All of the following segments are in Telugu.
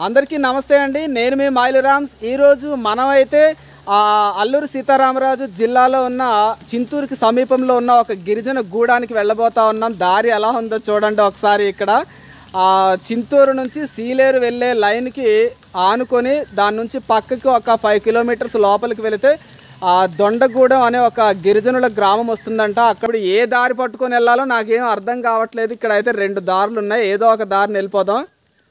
అందరికీ నమస్తే అండి నేను మీ మైలురామ్స్ ఈరోజు మనమైతే ఆ, అల్లూరు సీతారామరాజు జిల్లాలో ఉన్న చింతూరుకి సమీపంలో ఉన్న ఒక గిరిజన గూడానికి వెళ్ళబోతా ఉన్నాం దారి ఎలా ఉందో చూడండి ఒకసారి ఇక్కడ ఆ, చింతూరు నుంచి సీలేరు వెళ్ళే లైన్కి ఆనుకొని దాని నుంచి పక్కకి ఒక ఫైవ్ కిలోమీటర్స్ లోపలికి వెళితే ఆ దొండగూడెం అనే ఒక గిరిజనుల గ్రామం వస్తుందంట అక్కడ ఏ దారి పట్టుకొని వెళ్ళాలో నాకేం అర్థం కావట్లేదు ఇక్కడ అయితే రెండు దారులు ఉన్నాయి ఏదో ఒక దారిని వెళ్ళిపోదాం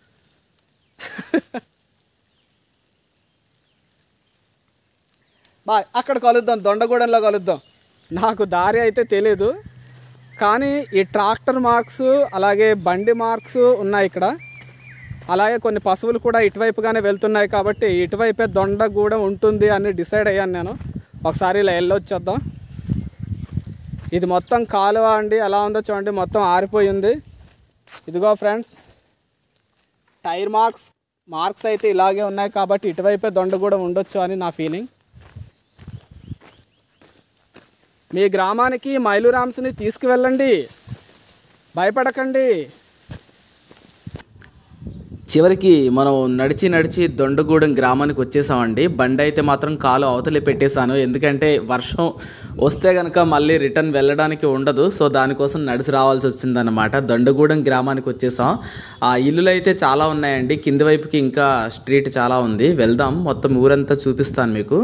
బాయ్ అక్కడ కలుద్దాం దొండగూడెంలో కలుద్దాం నాకు దారి అయితే తెలియదు కానీ ఈ ట్రాక్టర్ మార్క్స్ అలాగే బండి మార్క్స్ ఉన్నాయి ఇక్కడ అలాగే కొన్ని పశువులు కూడా ఇటువైపుగానే వెళ్తున్నాయి కాబట్టి ఇటువైపే దొండగూడెం ఉంటుంది అని డిసైడ్ అయ్యాను నేను ఒకసారి ఇలా వెళ్ళొచ్చేద్దాం ఇది మొత్తం కాలువ అండి ఎలా ఉందో చూడండి మొత్తం ఆరిపోయింది ఇదిగో ఫ్రెండ్స్ టైర్ మార్క్స్ మార్క్స్ అయితే ఇలాగే ఉన్నాయి కాబట్టి ఇటువైపే దొండ కూడా ఉండొచ్చు అని నా ఫీలింగ్ మీ గ్రామానికి మైలురామ్స్ని తీసుకువెళ్ళండి భయపడకండి చివరికి మనం నడిచి నడిచి దొండగూడెం గ్రామానికి వచ్చేసామండి బండి అయితే మాత్రం కాలు అవతలి పెట్టేశాను ఎందుకంటే వర్షం వస్తే కనుక మళ్ళీ రిటర్న్ వెళ్ళడానికి ఉండదు సో దానికోసం నడిచి రావాల్సి వచ్చిందన్నమాట దొండగూడెం గ్రామానికి వచ్చేసాం ఆ ఇల్లులు అయితే చాలా ఉన్నాయండి కింది వైపుకి ఇంకా స్ట్రీట్ చాలా ఉంది వెళ్దాం మొత్తం ఊరంతా చూపిస్తాను మీకు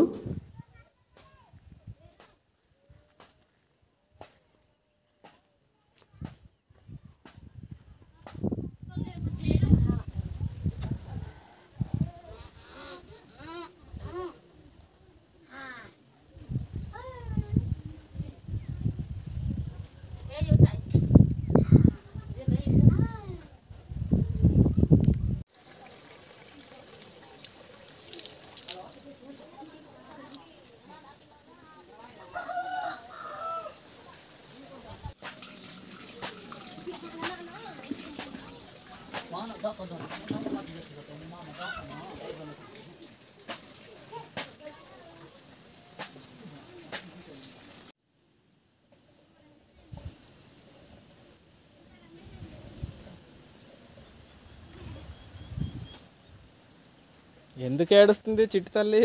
ఎందుకు ఏడుస్తుంది చిట్టి తల్లి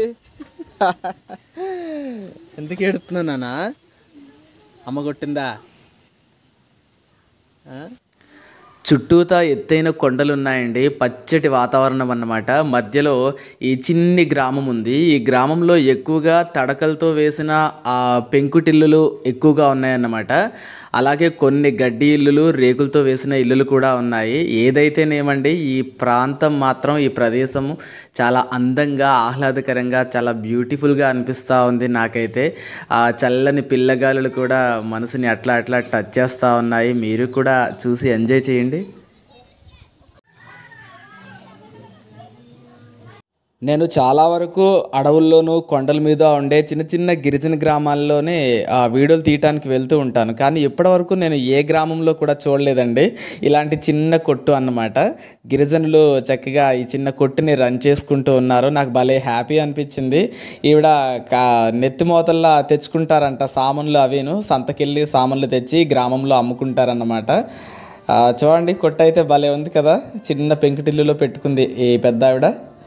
ఎందుకు ఏడుస్తున్నావు నాన్న అమ్మ కొట్టిందా ఆ? చుట్టూతా ఎత్తైన కొండలు ఉన్నాయండి పచ్చటి వాతావరణం అన్నమాట మధ్యలో ఈ చిన్ని గ్రామం ఉంది ఈ గ్రామంలో ఎక్కువగా తడకలతో వేసిన ఆ పెంకుటిల్లులు ఎక్కువగా ఉన్నాయన్నమాట అలాగే కొన్ని గడ్డి ఇల్లులు రేకులతో వేసిన ఇల్లులు కూడా ఉన్నాయి ఏదైతేనేమండి ఈ ప్రాంతం మాత్రం ఈ ప్రదేశం చాలా అందంగా ఆహ్లాదకరంగా చాలా బ్యూటిఫుల్గా అనిపిస్తూ ఉంది నాకైతే ఆ చల్లని పిల్లగాలులు కూడా మనసుని అట్లా అట్లా టచ్ చేస్తూ ఉన్నాయి మీరు కూడా చూసి ఎంజాయ్ చేయండి నేను చాలా వరకు అడవుల్లోనూ కొండల మీద ఉండే చిన్న చిన్న గిరిజన గ్రామాల్లోనే ఆ, వీడియోలు తీయటానికి వెళ్తూ ఉంటాను కానీ ఇప్పటివరకు నేను ఏ గ్రామంలో కూడా చూడలేదండి ఇలాంటి చిన్న కొట్టు అన్నమాట గిరిజనులు చక్కగా ఈ చిన్న కొట్టుని రన్ చేసుకుంటూ ఉన్నారు నాకు భలే హ్యాపీ అనిపించింది ఈవిడ కా నెత్తి మోతల్లా తెచ్చుకుంటారంట సామాన్లు అవిను సంతకెళ్ళి సామాన్లు తెచ్చి గ్రామంలో అమ్ముకుంటారన్నమాట ఆ, చూడండి కొట్టు అయితే భలే ఉంది కదా చిన్న పెంకుటిల్లులో పెట్టుకుంది ఈ పెద్ద ఆవిడ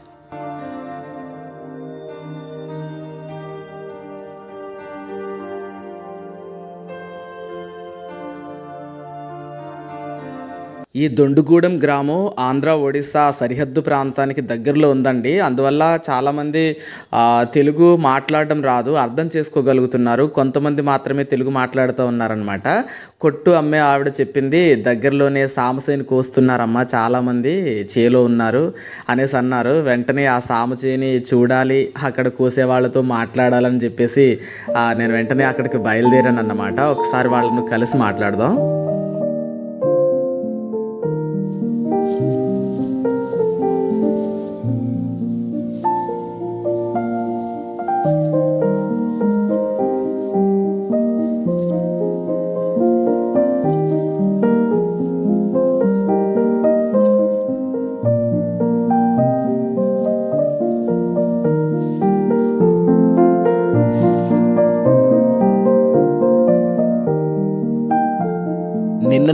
ఈ దొండుగూడెం గ్రామం ఆంధ్ర ఒడిశా సరిహద్దు ప్రాంతానికి దగ్గరలో ఉందండి అందువల్ల చాలామంది ఆ, తెలుగు మాట్లాడడం రాదు అర్థం చేసుకోగలుగుతున్నారు కొంతమంది మాత్రమే తెలుగు మాట్లాడుతూ ఉన్నారనమాట కొట్టు అమ్మే ఆవిడ చెప్పింది దగ్గరలోనే సామసేని కోస్తున్నారమ్మా చాలామంది చేలో ఉన్నారు అనేసి అన్నారు వెంటనే ఆ సామ చేని చూడాలి అక్కడ కోసే వాళ్ళతో మాట్లాడాలని చెప్పేసి ఆ, నేను వెంటనే అక్కడికి బయలుదేరాను అన్నమాట ఒకసారి వాళ్ళను కలిసి మాట్లాడదాం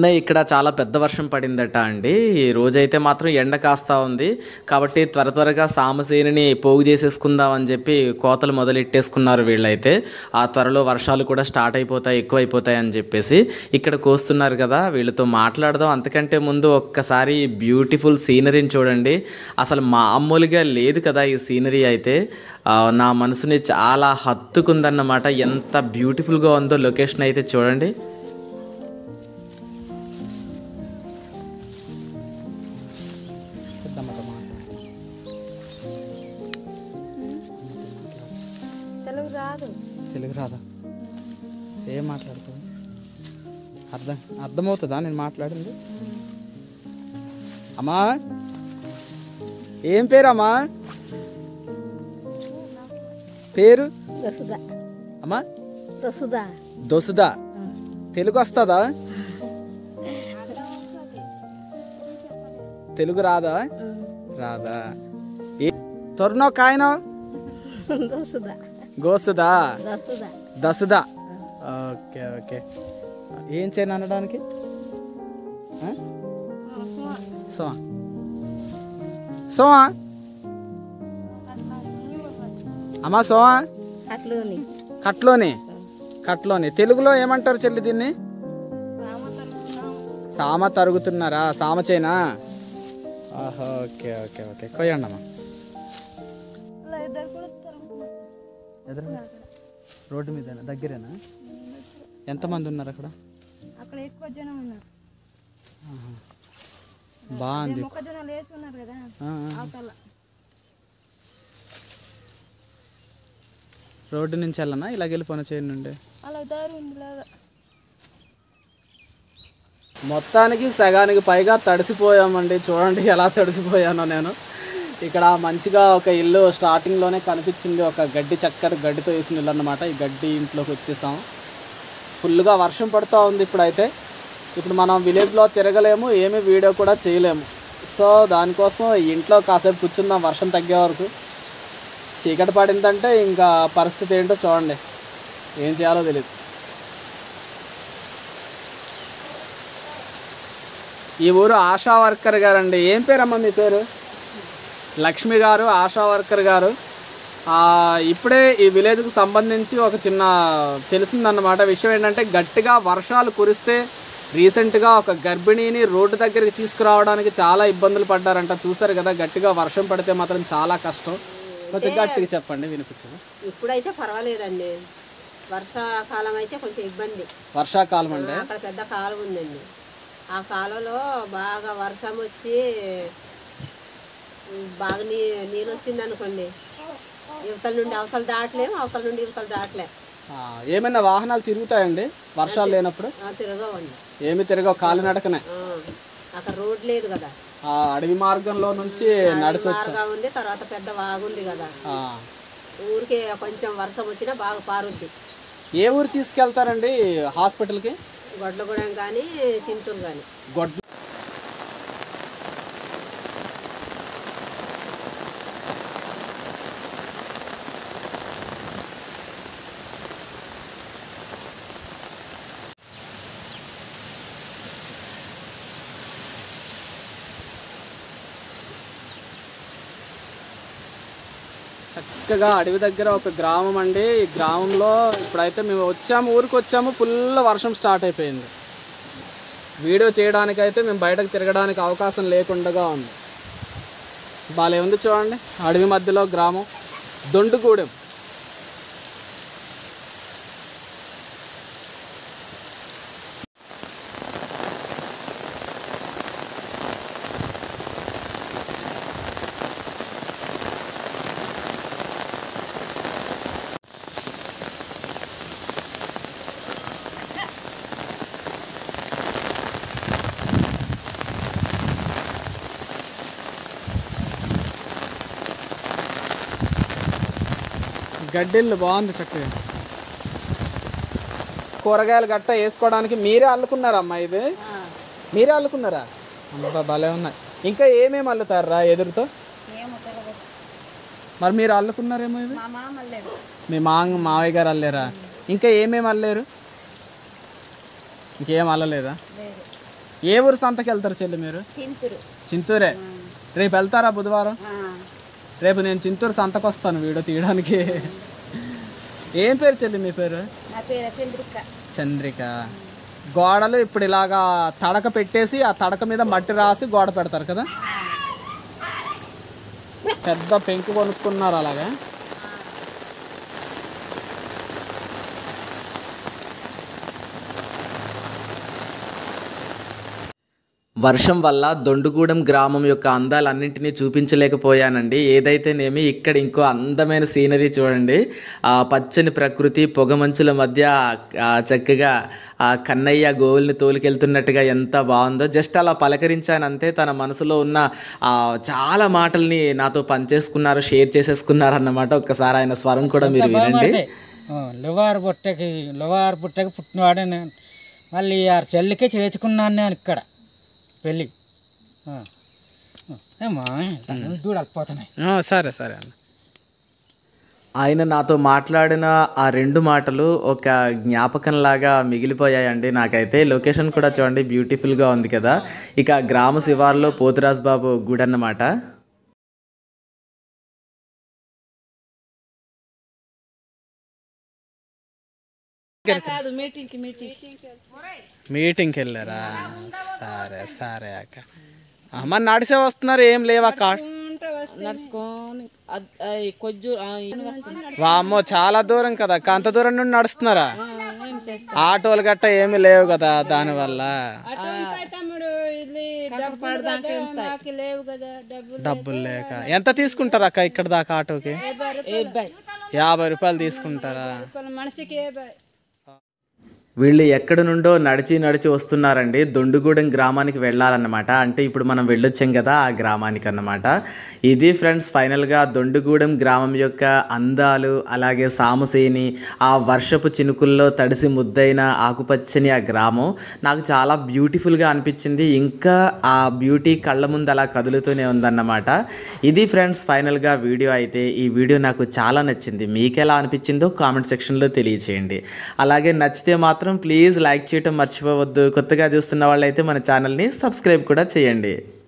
నిన్ననే ఇక్కడ చాలా పెద్ద వర్షం పడిందట అండి ఈ రోజైతే మాత్రం ఎండ కాస్తా ఉంది కాబట్టి త్వర త్వరగా సామసేనిని పోగు చేసేసుకుందాం అని చెప్పి కోతలు మొదలెట్టేసుకున్నారు వీళ్ళైతే ఆ త్వరలో వర్షాలు కూడా స్టార్ట్ అయిపోతాయి ఎక్కువ అయిపోతాయి అని చెప్పేసి ఇక్కడ కోస్తున్నారు కదా వీళ్ళతో మాట్లాడదాం అంతకంటే ముందు ఒక్కసారి బ్యూటిఫుల్ సీనరీని చూడండి అసలు మామూలుగా లేదు కదా ఈ సీనరీ అయితే ఆ, నా మనసుని చాలా హత్తుకుందన్నమాట ఎంత బ్యూటిఫుల్గా ఉందో లొకేషన్ అయితే చూడండి తెలుగు రాదు తెలుగు రాదా ఏం మాట్లాడుతుంది అర్థం అర్థమవుతుందా నేను మాట్లాడింది అమ్మా ఏం పేరు అమ్మా పేరు దసుదా అమ్మా దసుదా దొసుదా తెలుగు వస్తుందా తెలుగు రాదా రాదా ఏ తొర్నో కాయనో దసుదా గోసుదా దసుదా దసుదా ఓకే ఓకే ఏం చేయను అనడానికి ఆ? సోమా సోమా అమ్మా సోమా అట్లుని కట్లోని కట్లోని తెలుగులో ఏమంటారు చెల్లి దీన్ని సామ తరుగుతున్నారా సామ చేనా ఆహా, ఓకే ఓకే ఓకే కొయ్యండి అమ్మా ఎదురు రోడ్డు మీద దగ్గరేనా ఎంతమంది ఉన్నారు అక్కడ అక్కడ ఎక్కువ జనం ఉన్నారు బాగుంది మొక్కజొన్న లేచి ఉన్నారు కదా ఆ, ఆ. అవతల రోడ్డు నుంచి వెళ్ళనా ఇలాగ వెళ్ళి పని చేయండి ఉండే అలా దారి ఉంది లేదా మొత్తానికి సగానికి పైగా తడిసిపోయామండి చూడండి ఎలా తడిసిపోయానో నేను ఇక్కడ మంచిగా ఒక ఇల్లు స్టార్టింగ్లోనే కనిపించింది ఒక గడ్డి చక్కటి గడ్డితో వేసిన ఇల్లు అన్నమాట ఈ గడ్డి ఇంట్లోకి వచ్చేసాం ఫుల్గా వర్షం పడుతూ ఉంది ఇప్పుడైతే ఇప్పుడు మనం విలేజ్లో తిరగలేము ఏమీ వీడియో కూడా చేయలేము సో దానికోసం ఈ ఇంట్లో కాసేపు కూర్చుందాం వర్షం తగ్గే వరకు చీకటి పడిందంటే ఇంకా పరిస్థితి ఏంటో చూడండి ఏం చేయాలో తెలియదు ఈ ఊరు ఆశా వర్కర్ గారండి ఏం పేరమ్మా మీ పేరు లక్ష్మి గారు ఆశా వర్కర్ గారు ఆ, ఇప్పుడే ఈ విలేజ్కి సంబంధించి ఒక చిన్న తెలిసిందన్నమాట విషయం ఏంటంటే గట్టిగా వర్షాలు కురిస్తే రీసెంట్గా ఒక గర్భిణీని రోడ్డు దగ్గరికి తీసుకురావడానికి చాలా ఇబ్బందులు పడ్డారంట చూసారు కదా గట్టిగా వర్షం పడితే మాత్రం చాలా కష్టం కొంచెం గట్టిగా చెప్పండి వినిపించదు ఇప్పుడైతే పర్వాలేదండి వర్షాకాలం అయితే కొంచెం ఇబ్బంది వర్షాకాలం అండి అక్కడ పెద్ద కాలువ ఉందండి ఆ కాలువలో బాగా వర్షం వచ్చి ఉమ్, బాగా నీ నీళ్ళు వచ్చింది అనుకోండి యువతల నుండి అవతల దాటలేము అవతల నుండి యువతల దాటలే ఆ, ఏమైనా వాహనాలు తిరుగుతాయండి వర్షాలు లేనప్పుడు ఆ, తిరగవండి ఏమి తిరగవు కాలినడకనే ఆ, అక్కడ రోడ్ లేదు కదా ఆ అడవి మార్గంలో నుంచి నడిచి వచ్చాం బాగా ఉంది తర్వాత పెద్ద వాగుంది కదా ఆ. ఊరికి కొంచెం వర్షం వచ్చినా బాగా పారుద్ది ఏ ఊరు తీసుకెళ్తారండి హాస్పిటల్కి గొడ్లగూడెం కానీ సింతూరు కానీ గొడ్ల చక్కగా అడవి దగ్గర ఒక గ్రామం అండి ఈ గ్రామంలో ఇప్పుడైతే మేము వచ్చాము ఊరికి వచ్చాము ఫుల్ వర్షం స్టార్ట్ అయిపోయింది వీడియో చేయడానికైతే మేము బయటకు తిరగడానికి అవకాశం లేకుండా ఉంది బాలే ఉంది చూడండి అడవి మధ్యలో గ్రామం దొండుగూడెం గడ్డిల్లు బాగుంది చక్కగా కూరగాయలు గట్ట వేసుకోవడానికి మీరే అల్లుకున్నారమ్మా ఇది మీరే అల్లుకున్నారా అబ్బా భలే ఉన్నాయి ఇంకా ఏమేమి అల్లుతారా ఎదురుతో మరి మీరు అల్లుకున్నారేమో ఇవి మా మామ లేదు మీ మా మావయ్య గారు అల్లేరా ఇంకా ఏమేమి అల్లేరు ఇంకేం అల్లలేదా ఏ ఊరు సంతకి వెళ్తారు చెల్లి మీరు చింతూరే రేపు వెళ్తారా బుధవారం రేపు నేను చింతూరు సంతకు వస్తాను వీడియో తీయడానికి ఏం పేరు చెల్లి మీ పేరు నా పేరు చంద్రిక చంద్రిక గోడలు ఇప్పుడు ఇలాగా తడక పెట్టేసి ఆ తడక మీద మట్టి రాసి గోడ పెడతారు కదా పెద్ద పెంకు కొనుక్కున్నారు అలాగా వర్షం వల్ల దొండుగూడెం గ్రామం యొక్క అందాలన్నింటినీ చూపించలేకపోయానండి ఏదైతేనేమి ఇక్కడ ఇంకో అందమైన సీనరీ చూడండి ఆ పచ్చని ప్రకృతి పొగమంచుల మధ్య ఆ చక్కగా ఆ కన్నయ్య గోవుల్ని తోలుకెళ్తున్నట్టుగా ఎంత బాగుందో జస్ట్ అలా పలకరించాను అంతే తన మనసులో ఉన్న ఆ చాలా మాటల్ని నాతో పంచేసుకున్నారు షేర్ చేసేసుకున్నారు అన్నమాట ఒక్కసారి ఆయన స్వరం కూడా మీరు వినండి లువారు పుట్టకి లువారు పుట్టకి పుట్టినవాడే నేను మళ్ళీ ఆ చెల్లికే చేర్చుకున్నాను నేను ఇక్కడ పెళ్ళి ఆ. ఆ. ఏమ్మా దూడ అల్లిపోతున్నాయి సరే సరే అన్న ఆయన నాతో మాట్లాడిన ఆ రెండు మాటలు ఒక జ్ఞాపకంలాగా మిగిలిపోయాయండి నాకైతే లొకేషన్ కూడా చూడండి బ్యూటిఫుల్గా ఉంది కదా ఇక గ్రామ శివార్లో పోతురాజ్ బాబు గుడి అన్నమాట మీటింగ్కి వెళ్ళారా సరే సరే అక్క ఆ, మరి నడిసే వస్తున్నారు ఏం లేవా కా నడుచుకొని అద్- ఆ ఈ కొజ్జు ఆ ఈయన వస్తుంది. వామ్మో చాలా దూరం కదా అక్క. అంత దూరం నుండి నడుస్తున్నారా ఆ, ఏం చేస్తాం ఆటోలు గట్ట ఏమీ లేవు కదా దానివల్ల తమ్ముడు ఇది కష్టపడి దాకా వెళ్తాయి. నాకు లేవు కదా డబ్బులు డబ్బులు లేక ఎంత తీసుకుంటారు అక్క ఇక్కడ దాకా ఆటోకి ఏ అబ్బాయి యాభై రూపాయలు తీసుకుంటారా రూపాయలు మనిషికి ఏ బాయ్ వీళ్ళు ఎక్కడి నుండో నడిచి నడిచి వస్తున్నారండి దొండుగూడెం గ్రామానికి వెళ్ళాలన్నమాట అంటే ఇప్పుడు మనం వెళ్ళొచ్చాం కదా ఆ గ్రామానికి అన్నమాట ఇది ఫ్రెండ్స్ ఫైనల్గా దొండుగూడెం గ్రామం యొక్క అందాలు అలాగే సామసేని ఆ వర్షపు చినుకుల్లో తడిసి ముద్దైన ఆకుపచ్చని ఆ గ్రామం నాకు చాలా బ్యూటిఫుల్గా అనిపించింది ఇంకా ఆ బ్యూటీ కళ్ళ ముందు అలా కదులుతూనే ఉందన్నమాట ఇది ఫ్రెండ్స్ ఫైనల్గా వీడియో అయితే ఈ వీడియో నాకు చాలా నచ్చింది మీకు ఎలా అనిపించిందో కామెంట్ సెక్షన్లో తెలియచేయండి అలాగే నచ్చితే మాత్రం ప్లీజ్ లైక్ చేయటం మర్చిపోవద్దు కొత్తగా చూస్తున్న వాళ్ళైతే మన ఛానల్ని సబ్స్క్రైబ్ కూడా చేయండి